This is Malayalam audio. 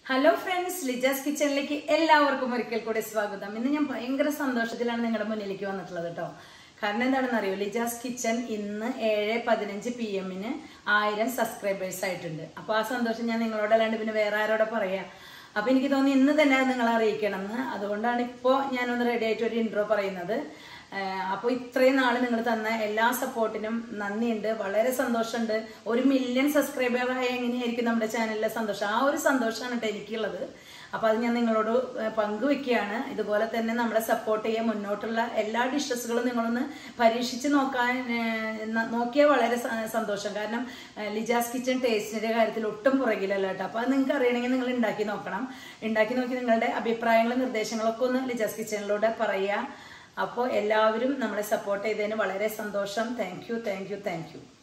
ഹലോ ഫ്രണ്ട്സ് ലിജാസ് കിച്ചണിലേക്ക് എല്ലാവർക്കും ഒരിക്കൽ കൂടി സ്വാഗതം ഇന്ന് ഞാൻ ഭയങ്കര സന്തോഷത്തിലാണ് നിങ്ങളുടെ മുന്നിലേക്ക് വന്നിട്ടുള്ളത് കേട്ടോ കാരണം എന്താണെന്ന് അറിയോ ലിജാസ് കിച്ചൺ ഇന്ന് ഏഴ് പതിനഞ്ച് പി എമ്മിന് ആയിരം സബ്സ്ക്രൈബേഴ്സ് ആയിട്ടുണ്ട് അപ്പോൾ ആ സന്തോഷം ഞാൻ നിങ്ങളോട് അല്ലാണ്ട് പിന്നെ വേറെ ആരോടെ പറയാ അപ്പൊ എനിക്ക് തോന്നി ഇന്ന് തന്നെ അത് നിങ്ങളെ അറിയിക്കണം എന്ന് അതുകൊണ്ടാണ് ഇപ്പോൾ ഞാനൊന്ന് റെഡി ആയിട്ട് ഒരു ഇൻട്രോ പറയുന്നത് അപ്പോൾ ഇത്രയും നാൾ നിങ്ങൾ തന്ന എല്ലാ സപ്പോർട്ടിനും നന്ദിയുണ്ട് വളരെ സന്തോഷമുണ്ട് ഒരു മില്യൺ സബ്സ്ക്രൈബർ ആയ എങ്ങനെയായിരിക്കും നമ്മുടെ ചാനലിലെ സന്തോഷം ആ ഒരു സന്തോഷമാണ് കേട്ടോ എനിക്കുള്ളത് അപ്പോൾ അത് ഞാൻ നിങ്ങളോട് ഏഹ്, പങ്കുവെക്കുകയാണ് ഇതുപോലെ തന്നെ നമ്മളെ സപ്പോർട്ട് ചെയ്യാൻ മുന്നോട്ടുള്ള എല്ലാ ഡിഷസുകളും നിങ്ങളൊന്ന് പരീക്ഷിച്ച് നോക്കാൻ ഏഹ്, ന- നോക്കിയാൽ വളരെ സ- സന്തോഷം കാരണം ഏഹ്, ലിജാസ് കിച്ചൺ ടേസ്റ്റിന്റെ കാര്യത്തിൽ ഒട്ടും പുറകിലല്ല കേട്ടോ അപ്പോൾ അത് നിങ്ങൾക്ക് അറിയണമെങ്കിൽ നിങ്ങൾ ഉണ്ടാക്കി നോക്കണം ഉണ്ടാക്കി നോക്കി നിങ്ങളുടെ അഭിപ്രായങ്ങളും നിർദ്ദേശങ്ങളൊക്കെ ഒന്ന് ലിജാസ് കിച്ചണിലൂടെ പറയുക അപ്പോൾ എല്ലാവരും നമ്മളെ സപ്പോർട്ട് ചെയ്തതിന് വളരെ സന്തോഷം thank you thank you thank U